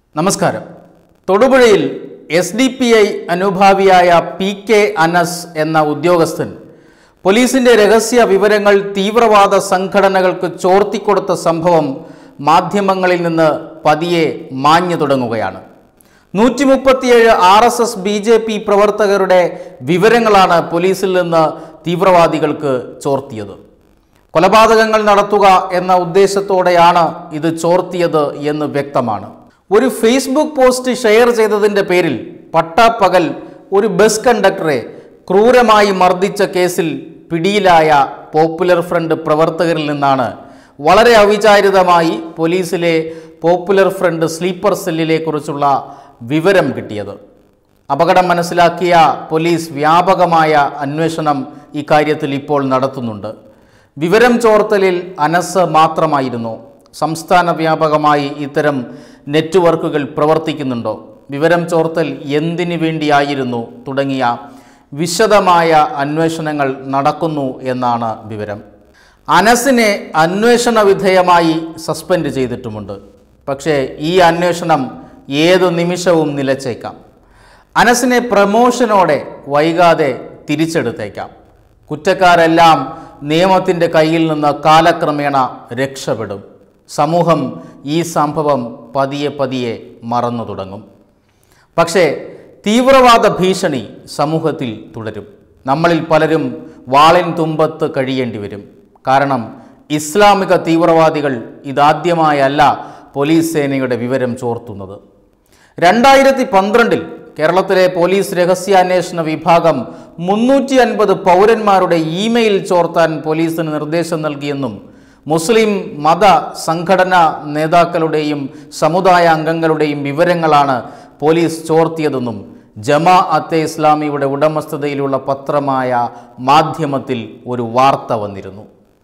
നമസ്കാരം തൊടുപുഴയിൽ S D P I അനുഭാവിയായ പി കെ അനസ് എന്ന ഉദ്യോഗസ്ഥൻ പോലീസിന്റെ രഹസ്യ വിവരങ്ങൾ തീവ്രവാദ സംഘടനകൾക്ക് ചോർത്തിക്കൊടുത്ത സംഭവം മാധ്യമങ്ങളിൽ നിന്ന് പതിയെ മാഞ്ഞു തുടങ്ങുകയാണ് നൂറ്റി മുപ്പത്തിയേഴ് R S S B J P പ്രവർത്തകരുടെ വിവരങ്ങളാണ് പോലീസിൽ നിന്ന് തീവ്രവാദികൾക്ക് ചോർത്തിയത് കൊലപാതകങ്ങൾ നടത്തുക എന്ന ഉദ്ദേശത്തോടെയാണ് ഇത് ചോർത്തിയത് എന്ന് വ്യക്തമാണ് ഒരു ഫേസ്ബുക്ക് പോസ്റ്റ് ഷെയർ ചെയ്തതിൻ്റെ പേരിൽ പട്ടാപ്പകൽ ഒരു ബസ് കണ്ടക്ടറെ ക്രൂരമായി മർദ്ദിച്ച കേസിൽ പിടിയിലായ പോപ്പുലർ ഫ്രണ്ട് പ്രവർത്തകരിൽ നിന്നാണ് വളരെ അവിചാരിതമായി പോലീസിലെ പോപ്പുലർ ഫ്രണ്ട് സ്ലീപ്പർ സെല്ലിനെ കുറിച്ചുള്ള വിവരം കിട്ടിയത് അപകടം മനസ്സിലാക്കിയ പോലീസ് വ്യാപകമായ അന്വേഷണം ഇക്കാര്യത്തിൽ ഇപ്പോൾ നടത്തുന്നുണ്ട് വിവരം ചോർത്തലിൽ അനസ് മാത്രമായിരുന്നു സംസ്ഥാന വ്യാപകമായി ഇത്തരം നെറ്റ്വർക്കുകൾ പ്രവർത്തിക്കുന്നുണ്ടോ വിവരം ചോർത്തൽ എന്തിനു വേണ്ടിയായിരുന്നു തുടങ്ങിയ വിശദമായ അന്വേഷണങ്ങൾ നടക്കുന്നു എന്നാണ് വിവരം അനസിനെ അന്വേഷണ വിധേയമായി സസ്പെൻഡ് ചെയ്തിട്ടുമുണ്ട് പക്ഷേ ഈ അന്വേഷണം ഏതു നിമിഷവും നിലച്ചേക്കാം അനസിനെ പ്രമോഷനോടെ വൈകാതെ തിരിച്ചെടുത്തേക്കാം കുറ്റക്കാരെല്ലാം നിയമത്തിൻ്റെ കയ്യിൽ നിന്ന് കാലക്രമേണ രക്ഷപ്പെടും സമൂഹം ഈ സംഭവം പതിയെ പതിയെ മറന്നു തുടങ്ങും പക്ഷേ തീവ്രവാദ ഭീഷണി സമൂഹത്തിൽ തുടരും നമ്മളിൽ പലരും വാളിൻ തുമ്പത്ത് കഴിയേണ്ടി വരും കാരണം ഇസ്ലാമിക തീവ്രവാദികൾ ഇതാദ്യമായല്ല പോലീസ് സേനയുടെ വിവരം ചോർത്തുന്നത് രണ്ടായിരത്തി പന്ത്രണ്ടിൽ കേരളത്തിലെ പോലീസ് രഹസ്യാന്വേഷണ വിഭാഗം മുന്നൂറ്റി അൻപത് പൗരന്മാരുടെ ഇമെയിൽ ചോർത്താൻ പോലീസിന് നിർദ്ദേശം നൽകിയെന്നും മുസ്ലിം മത സംഘടനാ നേതാക്കളുടെയും സമുദായ അംഗങ്ങളുടെയും വിവരങ്ങളാണ് പോലീസ് ചോർത്തിയതെന്നും ജമാ അത്തെ ഇസ്ലാമിയുടെ ഉടമസ്ഥതയിലുള്ള പത്രമായ മാധ്യമത്തിൽ ഒരു വാർത്ത വന്നിരുന്നു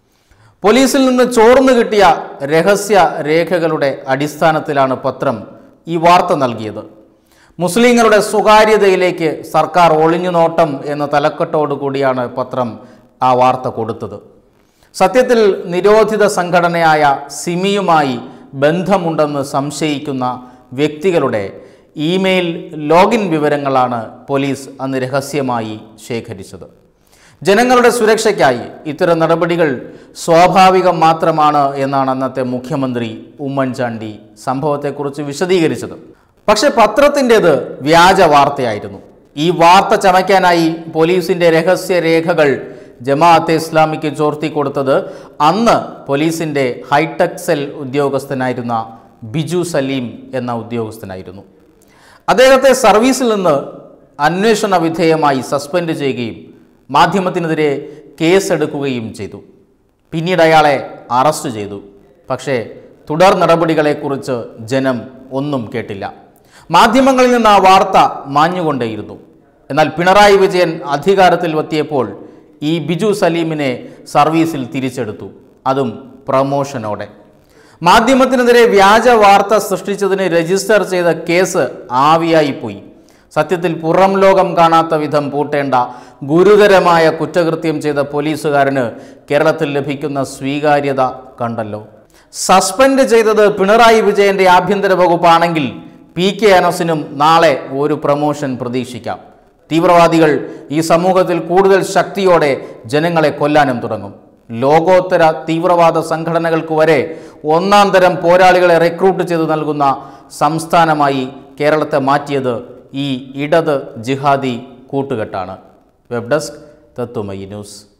പോലീസിൽ നിന്ന് ചോർന്നു കിട്ടിയ രഹസ്യ രേഖകളുടെ അടിസ്ഥാനത്തിലാണ് പത്രം ഈ വാർത്ത നൽകിയത് മുസ്ലിങ്ങളുടെ സ്വകാര്യതയിലേക്ക് സർക്കാർ ഒളിഞ്ഞു നോട്ടം എന്ന തലക്കെട്ടോടു കൂടിയാണ് പത്രം ആ വാർത്ത കൊടുത്തത് സത്യത്തിൽ നിരോധിത സംഘടനയായ സിമിയുമായി ബന്ധമുണ്ടെന്ന് സംശയിക്കുന്ന വ്യക്തികളുടെ ഇമെയിൽ ലോഗിൻ വിവരങ്ങളാണ് പോലീസ് അന്ന് രഹസ്യമായി ശേഖരിച്ചത് ജനങ്ങളുടെ സുരക്ഷയ്ക്കായി ഇത്തരം നടപടികൾ സ്വാഭാവികം മാത്രമാണ് എന്നാണ് അന്നത്തെ മുഖ്യമന്ത്രി ഉമ്മൻചാണ്ടി സംഭവത്തെക്കുറിച്ച് വിശദീകരിച്ചത് പക്ഷെ പത്രത്തിൻ്റേത് വ്യാജ വാർത്തയായിരുന്നു ഈ വാർത്ത ചമയ്ക്കാനായി പോലീസിൻ്റെ രഹസ്യ രേഖകൾ ജമാഅത്തെ ഇസ്ലാമിക്ക് ചോർത്തി കൊടുത്തത് അന്ന് പോലീസിൻ്റെ ഹൈടെക് സെൽ ഉദ്യോഗസ്ഥനായിരുന്ന ബിജു സലീം എന്ന ഉദ്യോഗസ്ഥനായിരുന്നു അദ്ദേഹത്തെ സർവീസിൽ നിന്ന് അന്വേഷണ വിധേയമായി സസ്പെൻഡ് ചെയ്യുകയും മാധ്യമത്തിനെതിരെ കേസെടുക്കുകയും ചെയ്തു പിന്നീട് അയാളെ അറസ്റ്റ് ചെയ്തു പക്ഷേ തുടർ നടപടികളെക്കുറിച്ച് ജനം ഒന്നും കേട്ടില്ല മാധ്യമങ്ങളിൽ നിന്ന് ആ വാർത്ത മാഞ്ഞുകൊണ്ടേയിരുന്നു എന്നാൽ പിണറായി വിജയൻ അധികാരത്തിൽ എത്തിയപ്പോൾ ഈ ബിജു സലീമിനെ സർവീസിൽ തിരിച്ചെടുത്തു അതും പ്രമോഷനോടെ മാധ്യമത്തിനെതിരെ വ്യാജ വാർത്ത സൃഷ്ടിച്ചതിന് രജിസ്റ്റർ ചെയ്ത കേസ് ആവിയായിപ്പോയി സത്യത്തിൽ പുറം ലോകം കാണാത്ത വിധം പൂട്ടേണ്ട ഗുരുതരമായ കുറ്റകൃത്യം ചെയ്ത പോലീസുകാരന് കേരളത്തിൽ ലഭിക്കുന്ന സ്വീകാര്യത കണ്ടല്ലോ സസ്പെൻഡ് ചെയ്തത് പിണറായി വിജയന്റെ ആഭ്യന്തര വകുപ്പാണെങ്കിൽ പി കെ അനസിനും നാളെ ഒരു പ്രമോഷൻ പ്രതീക്ഷിക്കാം തീവ്രവാദികൾ ഈ സമൂഹത്തിൽ കൂടുതൽ ശക്തിയോടെ ജനങ്ങളെ കൊല്ലാനും തുടങ്ങും ലോകോത്തര തീവ്രവാദ സംഘടനകൾക്ക് വരെ ഒന്നാം തരം പോരാളികളെ റിക്രൂട്ട് ചെയ്ത് നൽകുന്ന സംസ്ഥാനമായി കേരളത്തെ മാറ്റിയത് ഈ ഇടത് ജിഹാദി കൂട്ടുകെട്ടാണ് വെബ് ഡെസ്ക് തത്വമയി ന്യൂസ്